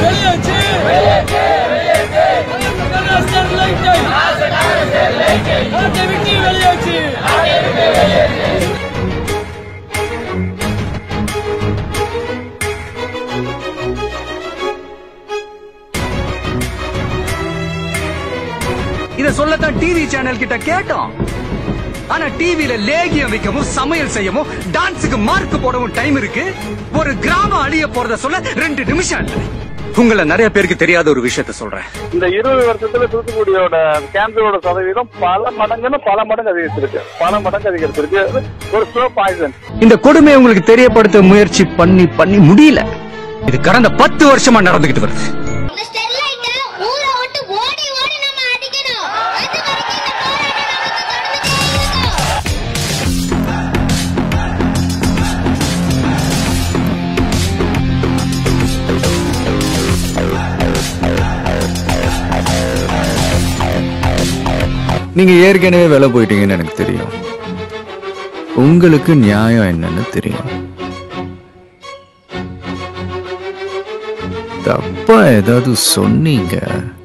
வெளியேற்று கருணாஸ்தர் லைட்டை நாட்டை விட்டு வெளியேற்று இத சொல்லத்தான் டிவி சேனல் கிட்ட கேட்டோம் ஆனா டிவில லேகியம் வைக்கவும் சமையல் செய்யவும் டான்ஸுக்கு மார்க் போடவும் டைம் இருக்கு ஒரு கிராமம் அழிய போறத சொல்ல ரெண்டு நிமிஷம் இல்ல உங்களை நிறைய பேருக்கு தெரியாத ஒரு விஷயத்த சொல்றேன் இந்த இருபது வருஷத்துல தூத்துக்குடியோட கேன்சரோட சதவீதம் பல மடங்குன்னு பல மடங்கு அதிகரிச்சிருக்கு பல மடங்கு அதிகரிச்சிருக்கு அது ஒரு ஸ்லோ பாய்சன் இந்த கொடுமையை உங்களுக்கு தெரியப்படுத்த முயற்சி பண்ணி பண்ணி முடியல இது கடந்த பத்து வருஷமா நடந்துகிட்டு வருது இந்த ஸ்டெர்லைட்டை ஊரை விட்டு ஓடி ஓடி நம்ம அடிக்கணும் அது வரைக்கும் இந்த போராட்டம் நமக்கு தொடர்ந்துட்டே இருக்கும் நீங்க ஏற்கனவே வேலை போயிட்டீங்கன்னு எனக்கு தெரியும் உங்களுக்கு நியாயம் என்னன்னு தெரியும் தப்பா ஏதாவது சொன்னீங்க